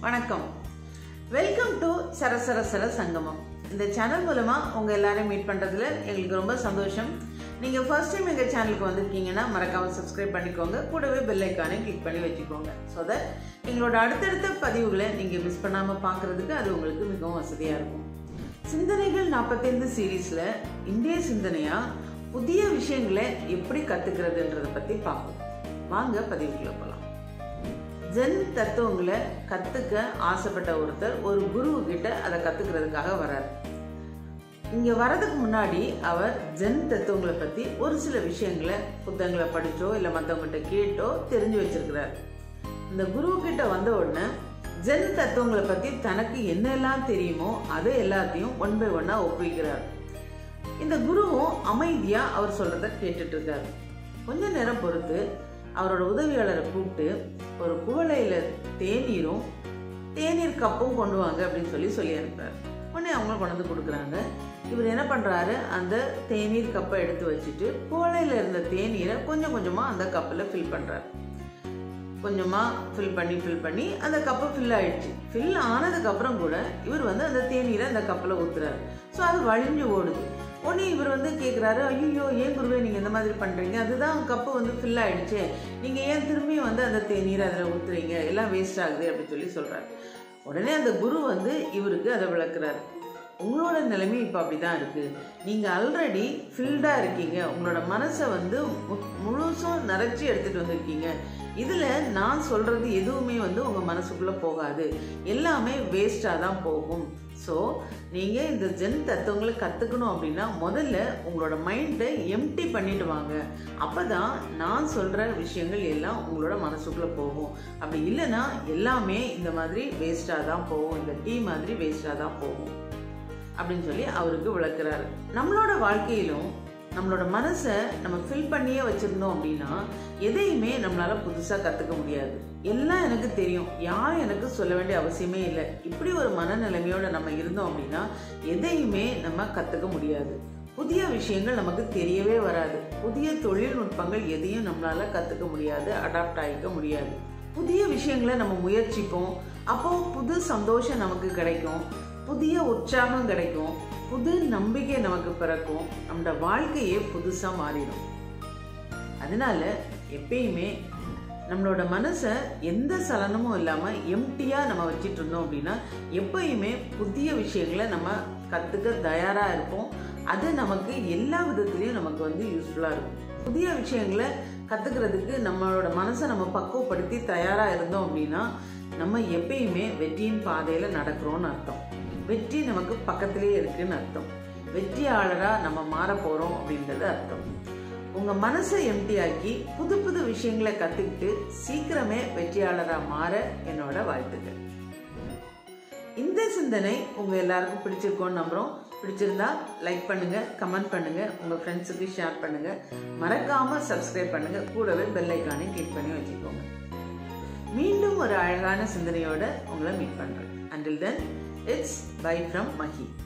வணக்கம் welcome to சரசர சர சங்கமம் இந்த சேனல் மூலமா உங்க எல்லாரையும் மீட் பண்றதுல எங்களுக்கு ரொம்ப சந்தோஷம் நீங்க ஃபர்ஸ்ட் டைம் எங்க சேனலுக்கு வந்திருக்கீங்கன்னா மறக்காம சப்ஸ்கிரைப் பண்ணிக்கோங்க கூடவே பெல் ஐக்கானை கிளிக் பண்ணி வச்சுக்கோங்க ஸோ தட் எங்களோட அடுத்தடுத்த பதிவுகளை நீங்க மிஸ் பண்ணாம பார்க்கிறதுக்கு அது உங்களுக்கு மிகவும் வசதியா இருக்கும் சிந்தனைகள் நாற்பத்தைந்து சீரீஸ்ல இந்திய சிந்தனையா புதிய விஷயங்களை எப்படி கத்துக்கிறதுன்றத பத்தி பார்ப்போம் வாங்க பதிவுக்குள்ள போகலாம் ஜென் தத்துவங்களை கத்துக்க ஆசைப்பட்ட ஒருத்தர் ஒரு குரு கிட்ட அதை கத்துக்கிறதுக்காக வரார் இங்க வரதுக்கு முன்னாடி அவர் ஜென் தத்துவங்களை பத்தி ஒரு சில விஷயங்களை புத்தகங்களை படிச்சோ இல்ல மத்தவங்ககிட்ட கேட்டோ தெரிஞ்சு வச்சிருக்கிறார் இந்த குரு கிட்ட வந்த உடனே ஜென் தத்துவங்களை பத்தி தனக்கு என்னெல்லாம் தெரியுமோ அதை எல்லாத்தையும் ஒன் பை ஒன்னா ஒப்புவிக்கிறார் இந்த குருவும் அமைதியா அவர் சொல்றத கேட்டுட்டு இருக்காரு கொஞ்ச நேரம் பொறுத்து அவரோட உதவியாளரை கூப்பிட்டு ஒரு குவளையில தேநீரும் தேநீர் கப்பும் கொண்டு வாங்க அப்படின்னு சொல்லி சொல்லி அனுப்புறாரு உடனே அவங்க கொண்டு வந்து கொடுக்குறாங்க இவர் என்ன பண்றாரு அந்த தேநீர் கப்பை எடுத்து வச்சுட்டு குவளையில இருந்த தேநீரை கொஞ்சம் கொஞ்சமா அந்த கப்பில் ஃபில் பண்றாரு கொஞ்சமா ஃபில் பண்ணி ஃபில் பண்ணி அந்த கப்பு ஃபில் ஆயிடுச்சு ஃபில் ஆனதுக்கு அப்புறம் கூட இவர் வந்து அந்த தேநீரை அந்த கப்பில் ஊத்துறாரு ஸோ அது வழிஞ்சு ஓடுது உடனே இவர் வந்து கேட்குறாரு ஐயோ ஏன் குருவே நீங்கள் இந்த மாதிரி பண்ணுறீங்க அதுதான் கப்பு வந்து ஃபில் ஆயிடுச்சு நீங்கள் ஏன் திரும்பியும் வந்து அந்த தேநீரை அதில் ஊற்றுறீங்க எல்லாம் வேஸ்ட் ஆகுது அப்படின்னு சொல்லி சொல்கிறாரு உடனே அந்த குரு வந்து இவருக்கு அதை விளக்குறாரு உங்களோட நிலைமை இப்போ அப்படி தான் இருக்குது நீங்கள் ஆல்ரெடி ஃபில்டாக இருக்கீங்க உங்களோட மனசை வந்து மு- முழுசும் நிறைச்சி எடுத்துகிட்டு வந்திருக்கீங்க இதில் நான் சொல்கிறது எதுவுமே வந்து உங்கள் மனசுக்குள்ளே போகாது எல்லாமே வேஸ்ட்டாக தான் போகும் ஸோ நீங்கள் இந்த ஜென் தத்துவங்களை கற்றுக்கணும் அப்படின்னா முதல்ல உங்களோட மைண்டை எம்டி பண்ணிட்டு வாங்க அப்போ தான் நான் சொல்கிற விஷயங்கள் எல்லாம் உங்களோட மனசுக்குள்ளே போகும் அப்படி இல்லைன்னா எல்லாமே இந்த மாதிரி வேஸ்ட்டாக தான் போகும் இந்த டீ மாதிரி வேஸ்ட்டாக தான் போகும் அப்படின்னு சொல்லி அவருக்கு விளக்குறாரு நம்மளோட வாழ்க்கையிலும் நம்மளோட மனசை நம்ம ஃபில் பண்ணியே வச்சிருந்தோம் அப்படின்னா எதையுமே நம்மளால புதுசா கத்துக்க முடியாது எல்லாம் எனக்கு தெரியும் யாரும் எனக்கு சொல்ல வேண்டிய அவசியமே இல்லை இப்படி ஒரு மனநிலைமையோட நம்ம இருந்தோம் அப்படின்னா எதையுமே நம்ம கத்துக்க முடியாது புதிய விஷயங்கள் நமக்கு தெரியவே வராது புதிய தொழில்நுட்பங்கள் எதையும் நம்மளால கத்துக்க முடியாது அடாப்ட் ஆகிக்க முடியாது புதிய விஷயங்களை நம்ம முயற்சிப்போம் அப்போ புது சந்தோஷம் நமக்கு கிடைக்கும் புதிய உற்சாகம் கிடைக்கும் புது நம்பிக்கை நமக்கு பிறக்கும் நம்மளோட வாழ்க்கையே புதுசா மாறிடும் அதனால எப்பயுமே நம்மளோட மனசை எந்த சலனமும் இல்லாமல் எம்டியாக நம்ம வச்சிட்டு இருந்தோம் அப்படின்னா எப்பயுமே புதிய விஷயங்களை நம்ம கற்றுக்க தயாராக இருப்போம் அது நமக்கு எல்லா விதத்துலேயும் நமக்கு வந்து யூஸ்ஃபுல்லாக இருக்கும் புதிய விஷயங்களை கற்றுக்கிறதுக்கு நம்மளோட மனசை நம்ம பக்குவப்படுத்தி தயாராக இருந்தோம் அப்படின்னா நம்ம எப்பயுமே வெற்றியின் பாதையில் நடக்கிறோம்னு அர்த்தம் வெற்றி நமக்கு பக்கத்திலேயே இருக்குன்னு அர்த்தம் வெற்றியாளராக நம்ம மாற போகிறோம் அப்படின்றது அர்த்தம் உங்க மனசை எம்டி ஆக்கி புது புது விஷயங்களை கத்துக்கிட்டு சீக்கிரமே வெற்றியாளரா மாற என்னோட வாழ்த்துக்கள் இந்த சிந்தனை உங்க எல்லாருக்கும் பிடிச்சிருக்கோன்னு நம்புறோம் பிடிச்சிருந்தா லைக் பண்ணுங்க கமெண்ட் பண்ணுங்க உங்க ஃப்ரெண்ட்ஸுக்கு ஷேர் பண்ணுங்க மறக்காம சப்ஸ்கிரைப் பண்ணுங்க கூடவே பெல் ஐக்கானை கிளிக் பண்ணி வச்சுக்கோங்க மீண்டும் ஒரு அழகான சிந்தனையோட உங்களை மீட் பண்றேன் until then it's bye from Mahi